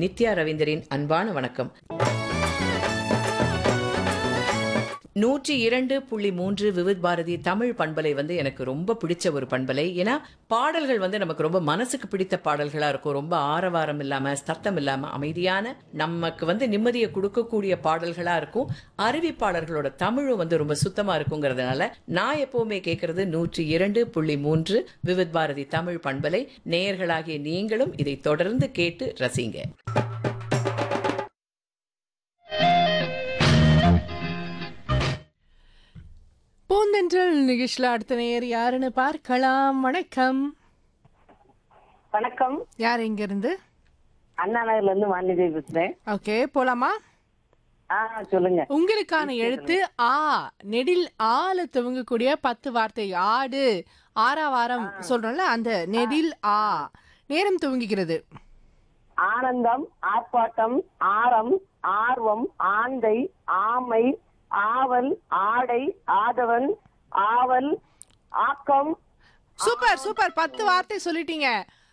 நித்யா ரவீந்தரின் அன்பான வணக்கம் நூற்றி இரண்டு புள்ளி மூன்று விவித் பாரதி தமிழ் பண்பலை வந்து எனக்கு ரொம்ப பிடிச்ச ஒரு பண்பலை ஏன்னா பாடல்கள் வந்து நமக்கு ரொம்ப மனசுக்கு பிடித்த பாடல்களா இருக்கும் ரொம்ப ஆரவாரம் இல்லாம சத்தம் இல்லாம அமைதியான நமக்கு வந்து நிம்மதியை கொடுக்கக்கூடிய பாடல்களா இருக்கும் அறிவிப்பாளர்களோட தமிழும் வந்து ரொம்ப சுத்தமா இருக்குங்கிறதுனால நான் எப்பவுமே கேட்கறது நூற்றி இரண்டு புள்ளி மூன்று விவித் பாரதி தமிழ் பண்பலை நேயர்களாகிய நீங்களும் இதை தொடர்ந்து கேட்டு ரசிங்க பூந்தென்றல் நிகழ்ச்சியில் அடுத்த நேர் யாருன்னு பார்க்கலாம் வணக்கம் வணக்கம் யார் இங்க இருந்து அண்ணா நகர்ல இருந்து வாணிதேவி பேசுறேன் ஓகே போலாமா ஆ சொல்லுங்க உங்களுக்கான எழுத்து ஆ நெடில் ஆல துவங்கக்கூடிய பத்து வார்த்தை ஆடு ஆறாவாரம் சொல்றோம்ல அந்த நெடில் ஆ நேரம் துவங்குகிறது ஆனந்தம் ஆர்ப்பாட்டம் ஆரம் ஆர்வம் ஆந்தை ஆமை ஆவல் ஆடை ஆதவன் ஆவல் ஆக்கம் சூப்பர் சூப்பர் பத்து வார்த்தை சொல்லிட்டீங்க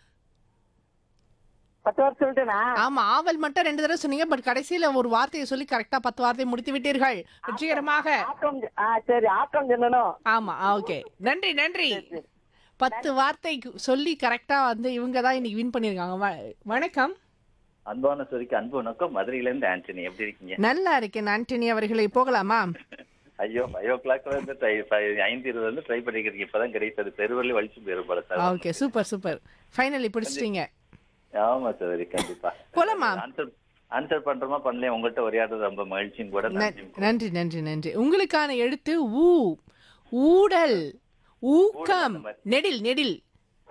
பத்து வருஷம் சொல்லிட்டேனா ஆமா ஆவல் மட்டும் ரெண்டு தடவை சொன்னீங்க பட் கடைசியில ஒரு வார்த்தையை சொல்லி கரெக்டா பத்து வார்த்தை முடித்து விட்டீர்கள் வெற்றிகரமாக ஆக்கம் ஆ சரி ஆக்கம் சொல்லணும் ஆமா ஓகே நன்றி நன்றி பத்து வார்த்தை சொல்லி கரெக்டா வந்து இவங்க தான் இன்னைக்கு வின் பண்ணிருக்காங்க வ- வணக்கம் அன்பான சொரிக்கு அன்பு வணக்கம் மதுரையில இருந்து ஆண்டனி எப்படி இருக்கீங்க நல்லா இருக்கேன் ஆண்டனி அவர்களை போகலாமா ஐயோ ஃபைவ் ஓ கிளாக் வந்து ட்ரை ஐந்து இருபது வந்து ட்ரை பண்ணிக்கிறீங்க இப்பதான் கிடைத்தது பெருவரல வலிச்சு போயிரும் போல sir okay super super finally பிடிச்சிட்டீங்க ஆமா சார் கண்டிப்பா போலாமா? ஆன்சர் ஆன்சர் பண்றோமா பண்ணலையா உங்கள்கிட்ட உரையாடுறது ரொம்ப மகிழ்ச்சியும் கூட ந- நன்றி நன்றி நன்றி நன்றி உங்களுக்கான எழுத்து ஊ ஊடல் ஊக்கம் நெடில் நெடில்